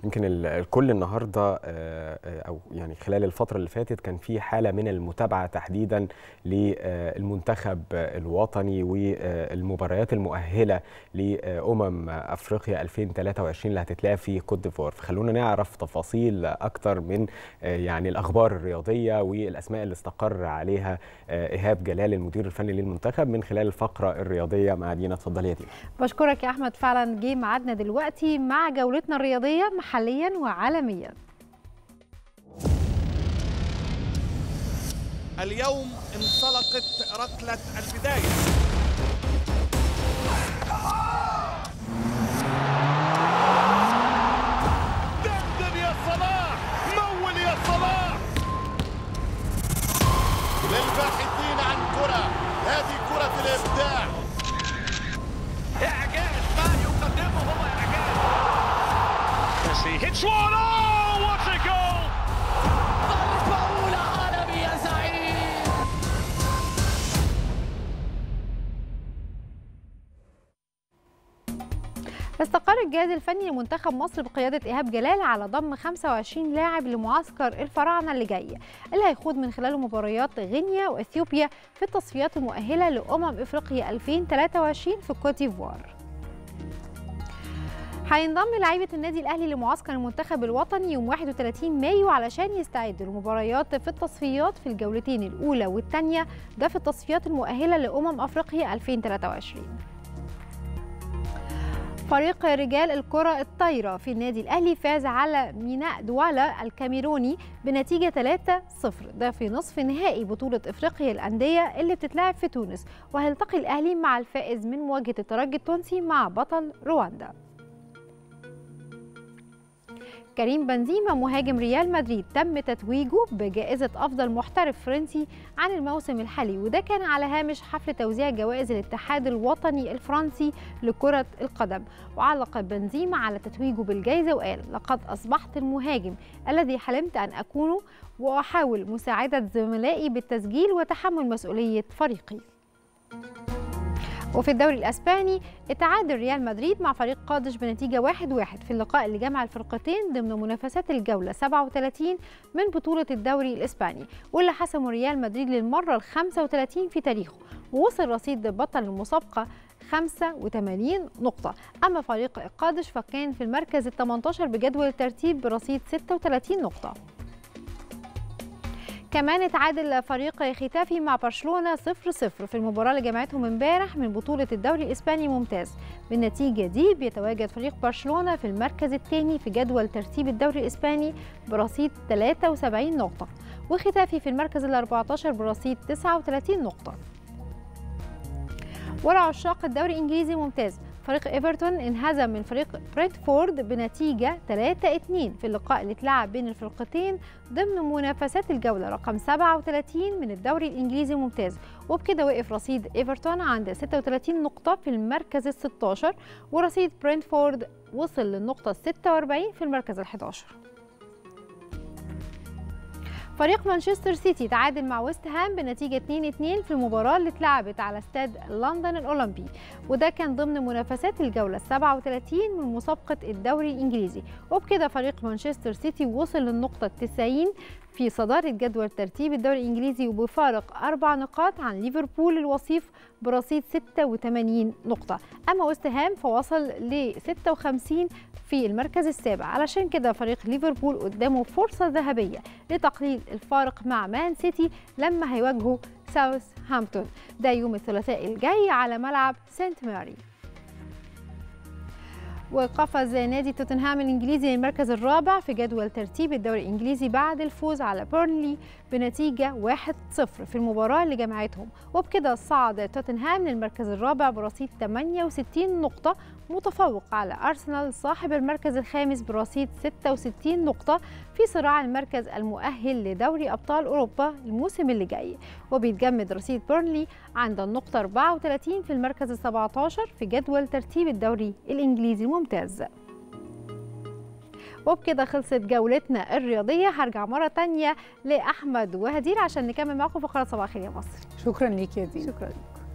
يمكن الكل النهارده او يعني خلال الفتره اللي فاتت كان في حاله من المتابعه تحديدا للمنتخب الوطني والمباريات المؤهله لامم افريقيا 2023 اللي هتتلعب في كوت ديفوار فخلونا نعرف تفاصيل اكتر من يعني الاخبار الرياضيه والاسماء اللي استقر عليها ايهاب جلال المدير الفني للمنتخب من خلال الفقره الرياضيه مع دينا اتفضلي يا دينا بشكرك يا احمد فعلا جه ميعادنا دلوقتي مع جولتنا الرياضيه محليا وعالميا اليوم انطلقت ركله البدايه دندن يا صلاح مول يا صلاح للباحثين عن كره هذه كره الابداع إعجاز ما يقدمه هو إعجاز ميسي hits one oh what a goal ضربة أولى عالمي يا زعيم استقر الجهاز الفني لمنتخب مصر بقيادة إيهاب جلال على ضم 25 لاعب لمعسكر الفراعنة اللي جاي اللي هيخوض من خلاله مباريات غينيا وإثيوبيا في التصفيات المؤهلة لأمم إفريقيا 2023 في كوت ديفوار هينضم لعيبة النادي الأهلي لمعسكر المنتخب الوطني يوم 31 مايو علشان يستعدوا لمباريات في التصفيات في الجولتين الأولى والثانية ده في التصفيات المؤهلة لأمم أفريقيا 2023 فريق رجال الكرة الطايرة في النادي الأهلي فاز على ميناء دوالا الكاميروني بنتيجة 3-0 ده في نصف نهائي بطولة إفريقيا الأندية اللي بتتلعب في تونس وهيلتقي الأهلي مع الفائز من مواجهة الترجي التونسي مع بطل رواندا كريم بنزيما مهاجم ريال مدريد تم تتويجه بجائزة أفضل محترف فرنسي عن الموسم الحالي وده كان على هامش حفل توزيع جوائز الاتحاد الوطني الفرنسي لكرة القدم وعلق بنزيما على تتويجه بالجائزة وقال لقد أصبحت المهاجم الذي حلمت أن أكونه وأحاول مساعدة زملائي بالتسجيل وتحمل مسؤولية فريقي وفي الدوري الاسباني اتعادل ريال مدريد مع فريق قادش بنتيجه 1-1 في اللقاء اللي جمع الفرقتين ضمن منافسات الجوله 37 من بطوله الدوري الاسباني واللي حسمه ريال مدريد للمره ال 35 في تاريخه ووصل رصيد بطل المسابقه 85 نقطة أما فريق قادش فكان في المركز ال 18 بجدول الترتيب برصيد 36 نقطة كمان اتعادل فريق ختافي مع برشلونه 0-0 في المباراه اللي جمعتهم امبارح من بطوله الدوري الاسباني ممتاز بالنتيجه دي بيتواجد فريق برشلونه في المركز الثاني في جدول ترتيب الدوري الاسباني برصيد 73 نقطه وختافي في المركز ال 14 برصيد 39 نقطه ورا عشاق الدوري الانجليزي ممتاز فريق ايفرتون انهزم من فريق برينتفورد بنتيجه 3-2 في اللقاء اللي اتلعب بين الفرقتين ضمن منافسات الجوله رقم 37 من الدوري الانجليزي الممتاز وبكده وقف رصيد ايفرتون عند 36 نقطه في المركز ال 16 ورصيد برينتفورد وصل للنقطه 46 في المركز ال 11 فريق مانشستر سيتي تعادل مع ويست هام بنتيجة 2-2 في المباراة اللي اتلعبت على استاد لندن الأولمبي وده كان ضمن منافسات الجولة 37 من مسابقة الدوري الإنجليزي وبكده فريق مانشستر سيتي وصل للنقطة 90 في صدارة جدول ترتيب الدوري الإنجليزي وبفارق أربع نقاط عن ليفربول الوصيف برصيد 86 نقطة أما ويست هام فوصل ل 56 في المركز السابع علشان كده فريق ليفربول قدامه فرصة ذهبية لتقليل الفارق مع مان سيتي لما هيواجهوا ساوث هامبتون ده يوم الثلاثاء الجاي على ملعب سانت ماري وقفز نادي توتنهام الانجليزي للمركز الرابع في جدول ترتيب الدوري الانجليزي بعد الفوز على بيرنلي بنتيجه 1-0 في المباراه اللي جمعتهم وبكده صعد توتنهام للمركز الرابع برصيد 68 نقطه متفوق على ارسنال صاحب المركز الخامس برصيد 66 نقطه في صراع المركز المؤهل لدوري ابطال اوروبا الموسم اللي جاي وبيتجمد رصيد بيرنلي عند النقطه 34 في المركز ال 17 في جدول ترتيب الدوري الانجليزي الممتاز وبكده خلصت جولتنا الرياضيه هرجع مره تانية لاحمد وهدير عشان نكمل معاكم فقره صباح الخير يا مصر شكرا ليك يا دي شكرا